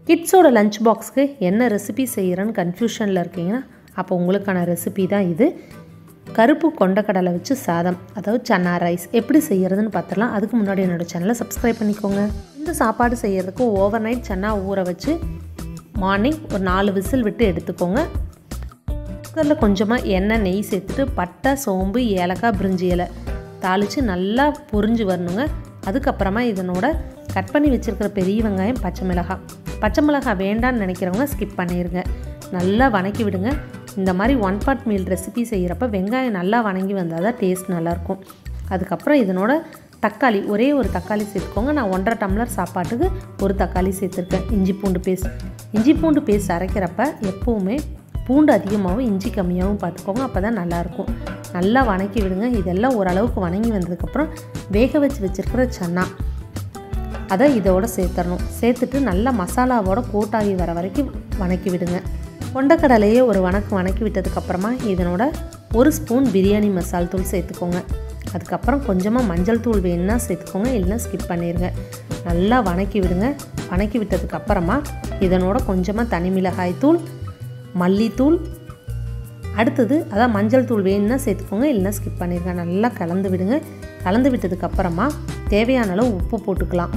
கிட்ஸோட lunch பாக்ஸ்க்கு என்ன recipe செய்கிறேன்னு கன்ஃபியூஷனில் இருக்கீங்கன்னா அப்போ உங்களுக்கான ரெசிபி தான் இது கருப்பு கொண்டக்கடலை வச்சு சாதம் அதாவது சன்னா ரைஸ் எப்படி செய்கிறதுன்னு பார்த்துடலாம் அதுக்கு முன்னாடி என்னோடய சேனலை சப்ஸ்கிரைப் பண்ணிக்கோங்க இந்த சாப்பாடு செய்கிறதுக்கு ஓவர் நைட் சன்னா ஊற வச்சு மார்னிங் ஒரு நாலு விசில் விட்டு எடுத்துக்கோங்க குக்கரில் கொஞ்சமாக எண்ணெய் நெய் சேர்த்துட்டு பட்டை சோம்பு ஏலக்காய் பிரிஞ்சி இலை தாளித்து நல்லா பொரிஞ்சு வரணுங்க அதுக்கப்புறமா இதனோட கட் பண்ணி வச்சுருக்கிற பெரிய வெங்காயம் பச்சை மிளகாய் பச்சை மிளகாய் வேண்டான்னு நினைக்கிறவங்க ஸ்கிப் பண்ணிடுங்க நல்லா வணக்கி விடுங்க இந்த மாதிரி ஒன் பார்ட் மீல் ரெசிபி செய்கிறப்ப வெங்காயம் நல்லா வணங்கி வந்தால் தான் டேஸ்ட் நல்லாயிருக்கும் அதுக்கப்புறம் இதனோட தக்காளி ஒரே ஒரு தக்காளி சேர்த்துக்கோங்க நான் ஒன்றரை டம்ளர் சாப்பாட்டுக்கு ஒரு தக்காளி சேர்த்துருக்கேன் இஞ்சி பூண்டு பேஸ்ட் இஞ்சி பூண்டு பேஸ்ட் அரைக்கிறப்ப எப்போவுமே பூண்டு அதிகமாகவும் இஞ்சி கம்மியாகவும் பார்த்துக்கோங்க அப்போ தான் நல்லாயிருக்கும் நல்லா வணக்கி விடுங்க இதெல்லாம் ஓரளவுக்கு வணங்கி வந்ததுக்கப்புறம் வேக வச்சு வச்சுருக்கிற சன்னா அதை இதோட சேர்த்துடணும் சேர்த்துட்டு நல்லா மசாலாவோட கோட்டாகி வர வரைக்கும் வணக்கி விடுங்க கொண்டக்கடலையே ஒரு வணக்கு வணக்கி விட்டதுக்கப்புறமா இதனோட ஒரு ஸ்பூன் பிரியாணி மசால் தூள் சேர்த்துக்கோங்க அதுக்கப்புறம் கொஞ்சமாக மஞ்சள் தூள் வேணுன்னா சேர்த்துக்கோங்க இல்லைன்னா ஸ்கிப் பண்ணிடுங்க நல்லா வணக்கி விடுங்க வணக்கி விட்டதுக்கப்புறமா இதனோட கொஞ்சமாக தனி மிளகாய் தூள் மல்லித்தூள் அடுத்தது அதான் மஞ்சள் தூள் வேணும்னா சேர்த்துக்கோங்க இல்லைன்னா ஸ்கிப் பண்ணிடுங்க நல்லா கலந்து விடுங்க கலந்து விட்டதுக்கப்புறமா தேவையான அளவு உப்பு போட்டுக்கலாம்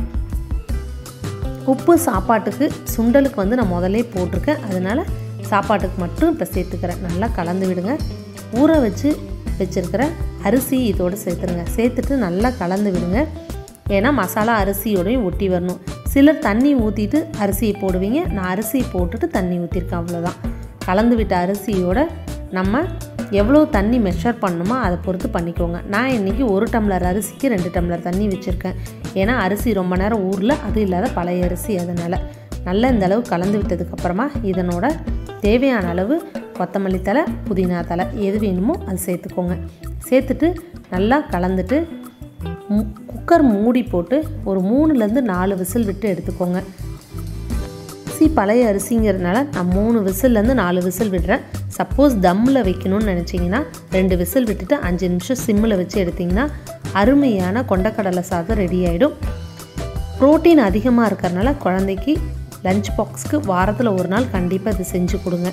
உப்பு சாப்பாட்டுக்கு சுண்டலுக்கு வந்து நான் முதலே போட்டிருக்கேன் அதனால் சாப்பாட்டுக்கு மட்டும் இப்போ சேர்த்துக்கிறேன் நல்லா கலந்து விடுங்க ஊற வச்சு வச்சுருக்கிற அரிசி இதோடு சேர்த்துருங்க சேர்த்துட்டு நல்லா கலந்து விடுங்க ஏன்னா மசாலா அரிசியோடையும் ஒட்டி வரணும் சிலர் தண்ணி ஊற்றிட்டு அரிசியை போடுவீங்க நான் அரிசியை போட்டுட்டு தண்ணி ஊற்றிருக்கேன் அவ்வளோதான் கலந்து விட்ட அரிசியோட நம்ம எவ்வளோ தண்ணி மெஷர் பண்ணணுமோ அதை பொறுத்து பண்ணிக்கோங்க நான் இன்றைக்கி ஒரு டம்ளர் அரிசிக்கு ரெண்டு டம்ளர் தண்ணி வச்சுருக்கேன் ஏன்னா அரிசி ரொம்ப நேரம் ஊரில் அது இல்லாத பழைய அரிசி அதனால் நல்லா இந்த அளவு கலந்து விட்டதுக்கப்புறமா இதனோட தேவையான அளவு கொத்தமல்லி தலை புதினா தலை எது வேணுமோ அது சேர்த்துக்கோங்க சேர்த்துட்டு நல்லா கலந்துட்டு குக்கர் மூடி போட்டு ஒரு மூணுலேருந்து நாலு விசில் விட்டு எடுத்துக்கோங்க அரிசி பழைய அரிசிங்கிறதுனால நான் மூணு விசில்லேருந்து நாலு விசில் விடுறேன் சப்போஸ் தம்மில் வைக்கணும்னு நினச்சிங்கன்னா ரெண்டு விசில் விட்டுட்டு அஞ்சு நிமிஷம் சிம்மில் வச்சு எடுத்திங்கன்னா அருமையான கொண்டக்கடலை சாதம் ரெடி ஆகிடும் ப்ரோட்டீன் அதிகமாக இருக்கிறனால குழந்தைக்கு லஞ்ச் பாக்ஸ்க்கு வாரத்தில் ஒரு நாள் கண்டிப்பாக இது செஞ்சு கொடுங்க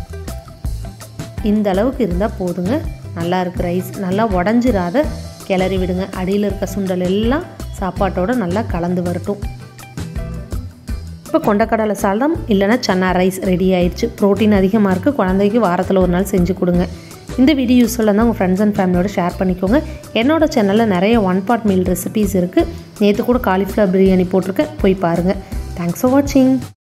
இந்த அளவுக்கு இருந்தால் போதுங்க நல்லா இருக்கு ரைஸ் நல்லா உடஞ்சிராத கிளறி விடுங்க அடியில் இருக்க சுண்டல் எல்லாம் சாப்பாட்டோடு நல்லா கலந்து வரட்டும் இப்போ கொண்டக்கடலை சாதம் இல்லைனா சன்னா ரைஸ் ரெடி ஆயிடுச்சு ப்ரோட்டீன் அதிகமாக இருக்குது குழந்தைக்கு வாரத்தில் ஒரு நாள் செஞ்சு கொடுங்க இந்த வீடியோ யூஸ்ஃபுல்லாக இருந்தால் உங்கள் ஃப்ரெண்ட்ஸ் அண்ட் ஃபேமிலியோட ஷேர் பண்ணிக்கோங்க என்னோடய சேனலில் நிறைய ஒன் பார்ட் மீல் ரெசிபீஸ் இருக்குது நேற்று கூட காலிஃப்ளவர் பிரியாணி போட்டிருக்கேன் போய் பாருங்கள் தேங்க்ஸ் ஃபார் வாட்சிங்